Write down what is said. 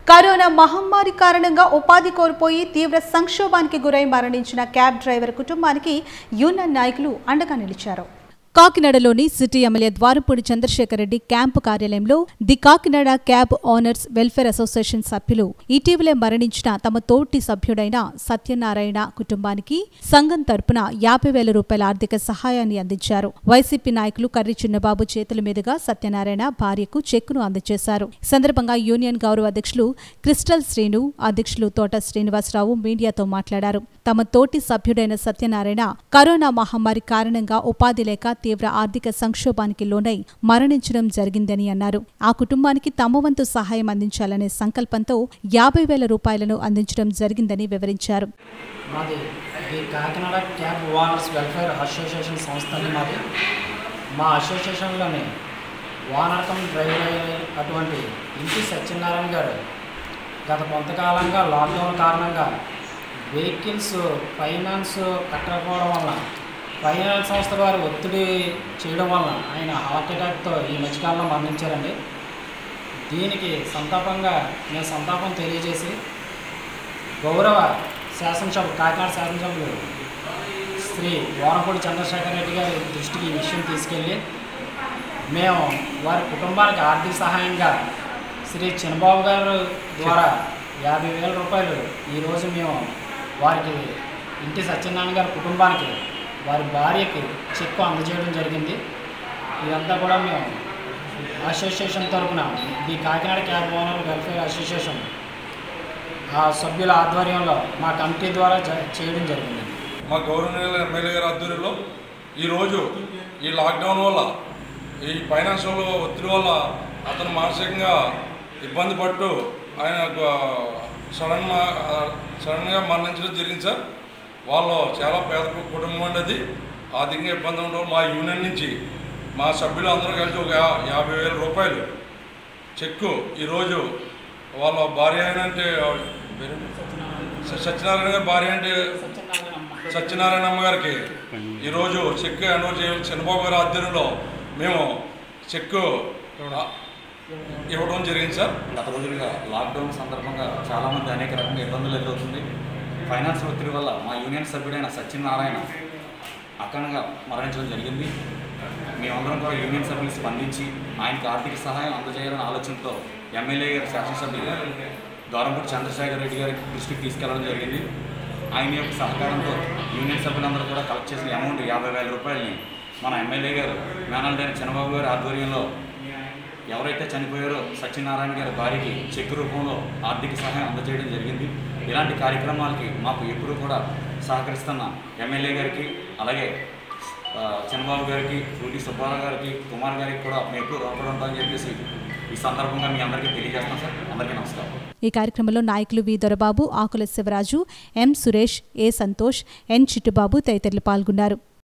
Corona మహమ్మారి కారణంగా ఉపాధి కోల్పోయి తీవ్ర సంక్షోభానికి గురై మరణించిన క్యాబ్ డ్రైవర్ కుటుంబానికి యూనియన్ నాయకులు అండగా నిలిచారు కాకినాడలోని city MLA Dwarampudi Chandrasekhar Reddy camp కార్యాలయంలో the Kakinada cab owners welfare association సభ్యులు ఇటీవలే మరణించిన తమ తోటి సభ్యుడైన సత్యనారాయణ కుటుంబానికి సంఘం తరపున యాభై వేల రూపాయల ఆర్థిక సహాయాన్ని అందించారు వైసీపీ నాయకులు కర్రి చిన్నబాబు చేతుల మీదుగా సత్యనారాయణ భార్యకు చెక్కును అందజేశారు ఈ సందర్భంగా యూనియన్ గౌరవ అధ్యక్షులు క్రిస్టల్ శ్రీను అధ్యక్షులు తోట శ్రీనివాసరావు మీడియాతో మాట్లాడారు తమ తోటి సభ్యుడైన సత్యనారాయణ కరోనా మహమ్మారి కారణంగా ఉపాధి లేక తీవ్ర ఆర్థిక సంక్షోభానికి లోనై మరణించడం జరిగిందని అన్నారు ఆ కుటుంబానికి తమ వంతు సహాయం అందించాలనే సంకల్పంతో యాభై వేల రూపాయలను అందించడం జరిగిందని వివరించారు మాది ఈ Kakinada cab owners welfare association సంస్థ అండి మాది మా అసోసియేషన్లోని ఓనర్ కమ్ డ్రైవర్ అయిన అటువంటి ఇంటి సత్యనారాయణ గారు గత కొంతకాలంగా లాక్డౌన్ కారణంగా వెహికల్స్ ఫైనాన్స్ కట్టకపోవడం వలన ఫైనాన్స్ సంస్థ వారు ఒత్తిడి చేయడం వలన ఆయన హార్ట్ అటాక్తో ఈ మధ్యకాలంలో మరణించారండి దీనికి సంతాపంగా నేను సంతాపం తెలియజేసి గౌరవ శాసనసభ కాకినాడ శాసనసభ్యులు శ్రీ వారంపూడి చంద్రశేఖర్ రెడ్డి గారి దృష్టికి ఈ విషయం తీసుకెళ్ళి మేము వారి కుటుంబానికి ఆర్థిక సహాయంగా శ్రీ చిన్నబాబు గారు ద్వారా యాభై వేల రూపాయలు ఈరోజు మేము వారికి ఇంటి సత్యనారాయణ గారి కుటుంబానికి వారి భార్యకి చెక్కు అందజేయడం జరిగింది ఇదంతా కూడా మేము అసోసియేషన్ తరఫున the Kakinada cab owner welfare association ఆ సభ్యుల ఆధ్వర్యంలో మా కమిటీ ద్వారా జ- చేయడం జరిగింది మా గౌరవనీయుల ఎమ్మెల్యే గారి ఆధ్వర్యంలో ఈరోజు ఈ లాక్డౌన్ వల్ల ఈ ఫైనాన్షియల్ ఒత్తిడి వల్ల అతను మానసికంగా ఇబ్బంది పడుతూ ఆయన సడన్ సడన్గా మరణించడం జరిగింది సార్ వాళ్ళు చాలా పేద కు- కుటుంబం అండి అది ఆర్థికంగా ఇబ్బంది ఉండడం మా యూనియన్ నుంచి మా సభ్యులు అందరూ కలిసి ఒక యా- యాభై వేల రూపాయలు చెక్కు ఈరోజు వాళ్ళ భార్య అయిన అంటే ఆవిడ పేరేంటి? స- సత్యనారాయణ గారి భార్య అంటే సత్యనారాయణ అమ్మ గారికి ఈరోజు చెక్ హ్యాండ్ చేయాలి చంద్రబాబు గారి ఆధ్వర్యంలో మేము చెక్కు ఆ, ఇవ్వడం జరిగింది సార్ గత రోజులుగా లాక్డౌన్ సందర్భంగా చాలామంది అనేక రకంగా ఇబ్బందులు ఎదురవుతుంది ఫైనాన్స్ ఒత్తిడి వల్ల మా యూనియన్ సభ్యుడైన సత్యనారాయణ అఖండంగా మరణించడం జరిగింది మేమందరం కూడా యూనియన్ సభ్యులు స్పందించి ఆయనకి ఆర్థిక సహాయం అందజేయాలనే ఆలోచనతో ఎమ్మెల్యే గారి శాసనసభ్యులు దూరంపూడి చంద్రశేఖర్ రెడ్డి గారి దృష్టికి తీసుకెళ్లడం జరిగింది ఆయన యొక్క సహకారంతో యూనియన్ సభ్యులందరూ కూడా కలెక్ట్ చేసిన అమౌంట్ యాభై వేల రూపాయలని మన ఎమ్మెల్యే గారు మేనల్డైన చంద్రబాబు గారి ఆధ్వర్యంలో ఎవరైతే చనిపోయారో సత్యనారాయణ గారి భార్యకి చెక్ రూపంలో ఆర్థిక సహాయం అందజేయడం జరిగింది ఇలాంటి కార్యక్రమాలకి మాకు ఎప్పుడూ కూడా సహకరిస్తున్న ఎమ్మెల్యే గారికి అలాగే ఆ, చంద్రబాబు గారికి రూటి సుబ్బారావు గారికి కుమార్ గారికి కూడా మేము ఎప్పుడు రుణపడి ఉంటామని చెప్పేసి ఈ సందర్భంగా మీ అందరికీ తెలియజేస్తాం సార్ అందరికీ నమస్కారం ఈ కార్యక్రమంలో నాయకులు వి దొరబాబు ఆకుల శివరాజు ఎం సురేష్ ఏ సంతోష్ ఎన్ చిట్టుబాబు తదితరులు పాల్గొన్నారు